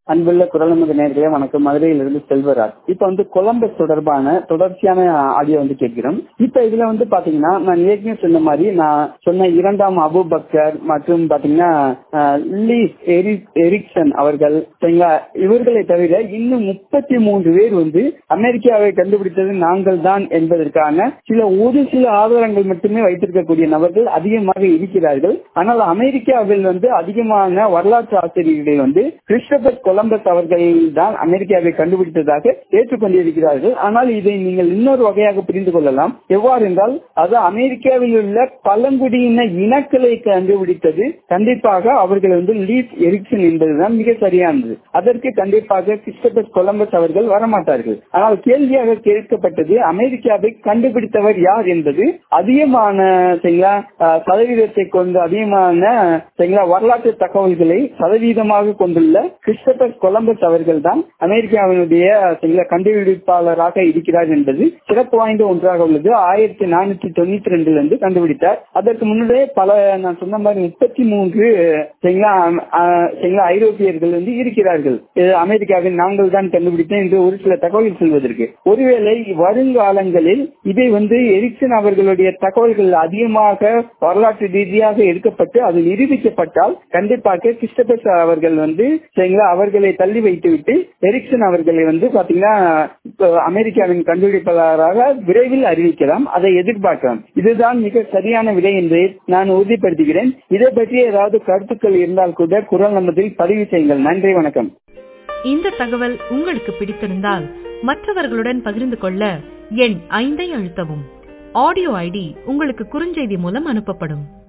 அன்புள்ள குரல் நமது நேர்களே வணக்கம் மதுரையிலிருந்து செல்வராஜ் இப்ப வந்து கொலம்பஸ் தொடர்பான தொடர்ச்சியான ஆடியோ வந்து கேட்கிறோம் இப்ப இதுல வந்து பாத்தீங்கன்னா நான் ஏற்கனவே சொன்ன மாதிரி நான் சொன்ன இரண்டாம் அபு பக்கர் மற்றும் பாத்தீங்கன்னா லீஸ் எரிக்சன் அவர்கள் சரிங்களா இவர்களை தவிர இன்னும் முப்பத்தி மூன்று பேர் வந்து அமெரிக்காவை கண்டுபிடித்தது நாங்கள் தான் என்பதற்கான சில ஒரு சில ஆதாரங்கள் மட்டுமே வைத்திருக்கக்கூடிய நபர்கள் அதிகமாக இருக்கிறார்கள் ஆனால் அமெரிக்காவில் வந்து அதிகமான வரலாற்று ஆசிரியர்கள் வந்து கிறிஸ்டபர் கொலம்பஸ் அவர்கள் தான் அமெரிக்காவை கண்டுபிடித்ததாக ஏற்றுக்கொண்டிருக்கிறார்கள் ஆனால் இதை நீங்கள் இன்னொரு வகையாக புரிந்து கொள்ளலாம் எவ்வாறு என்றால் அது அமெரிக்காவில் உள்ள பழங்குடியின இனக்களை கண்டுபிடித்தது கண்டிப்பாக அவர்கள் வந்து லீஸ் எரிக்சன் என்பதுதான் மிக சரியானது அதற்கு கண்டிப்பாக கிறிஸ்டபர் கொலம்பஸ் அவர்கள் வரமாட்டார்கள் ஆனால் கேள்வியாக கேட்கப்பட்டது அமெரிக்காவை கண்டுபிடித்தவர் யார் என்பது அதிகமான சரிங்களா சதவீதத்தை கொண்டு அதிகமான சரிங்களா வரலாற்று தகவல்களை சதவீதமாக கொண்டுள்ள கிறிஸ்டபர் கொலம்பஸ் அவர்கள் தான் அமெரிக்காவினுடைய சரிங்களா கண்டுபிடிப்பாளராக இருக்கிறார் என்பது சிறப்பு வாய்ந்த ஒன்றாக உள்ளது ஆயிரத்தி நானூத்தி தொண்ணூத்தி ரெண்டுல இருந்து கண்டுபிடித்தார் அதற்கு முன்னரே பல நான் சொன்ன மாதிரி முப்பத்தி மூன்று சரிங்களா சரிங்களா ஐரோப்பியர்கள் வந்து இருக்கிறார்கள் அமெரிக்காவில் நாங்கள் தான் கண்டுபிடித்தோம் என்று ஒரு சில தகவல் சொல்வதற்கு ஒருவேளை வருங்காலங்களில் இதை வந்து எரிக்சன் அவர்களுடைய தகவல்கள் அதிகமாக வரலாற்று ரீதியாக எடுக்கப்பட்டு அது நிரூபிக்கப்பட்டால் கண்டிப்பாக கிறிஸ்டபஸ் அவர்கள் வந்து சரிங்களா அவர்களை தள்ளி வைத்துவிட்டு எரிக்சன் அவர்களை வந்து பாத்தீங்கன்னா அமெரிக்காவின் கண்டுபிடிப்பாளராக விரைவில் அறிவிக்கலாம் அதை எதிர்பார்க்கலாம் இதுதான் மிக சரியான விடை என்று நான் உறுதிப்படுத்துகிறேன் இதை பற்றி ஏதாவது கருத்துக்கள் இருந்தால் கூட குரல் நமதில் பதிவு செய்யுங்கள் நன்றி வணக்கம் இந்த தகவல் உங்களுக்கு பிடித்திருந்தால் மற்றவர்களுடன் பகிர்ந்து கொள்ள எண் ஐந்தை அழுத்தவும் ஆடியோ ஐடி உங்களுக்கு குறுஞ்செய்தி மூலம் அனுப்பப்படும்